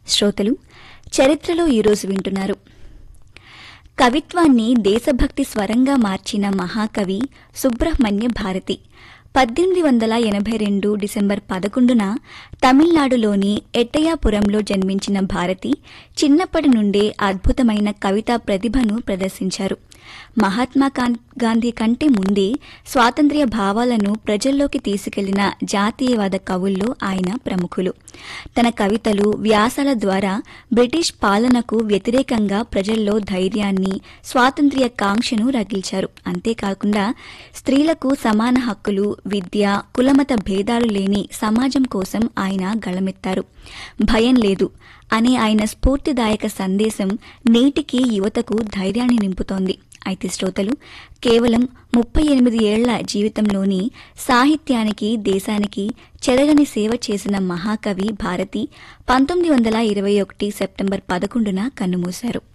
శ్రోతలు చరిత్రలో ఈరోజు వింటున్నారు కవిత్వాన్ని దేశభక్తి స్వరంగా మార్చిన మహాకవి సుబ్రహ్మణ్య భారతి పద్దెనిమిది వందల ఎనభై రెండు డిసెంబర్ పదకొండున తమిళనాడులోని ఎట్టయాపురంలో జన్మించిన భారతి చిన్నప్పటి నుండే అద్భుతమైన కవితా ప్రతిభను ప్రదర్శించారు మహాత్మా కాన్- గాంధీ కంటే ముందే స్వాతంత్ర్య భావాలను ప్రజల్లోకి తీసుకెళ్లిన జాతీయవాద కవుల్లో ఆయన ప్రముఖులు తన కవితలు వ్యాసాల ద్వారా బ్రిటిష్ పాలనకు వ్యతిరేకంగా ప్రజల్లో ధైర్యాన్ని స్వాతంత్ర్య కాంక్షను రగిల్చారు అంతేకాకుండా స్త్రీలకు సమాన హక్కులు విద్య కులమత భేదాలు లేని సమాజం కోసం ఆయన గళమెత్తారు భయం లేదు అనే ఆయన స్ఫూర్తిదాయక సందేశం నేటికి యువతకు ధైర్యాన్ని నింపుతోంది అయితే శ్రోతలు కేవలం ముప్పై ఎనిమిది ఏళ్ల జీవితంలోని సాహిత్యానికి దేశానికి చెరగని సేవ చేసిన మహాకవి భారతి పంతొమ్మిది వందల ఇరవై ఒకటి సెప్టెంబర్ పదకొండున కన్నుమూశారు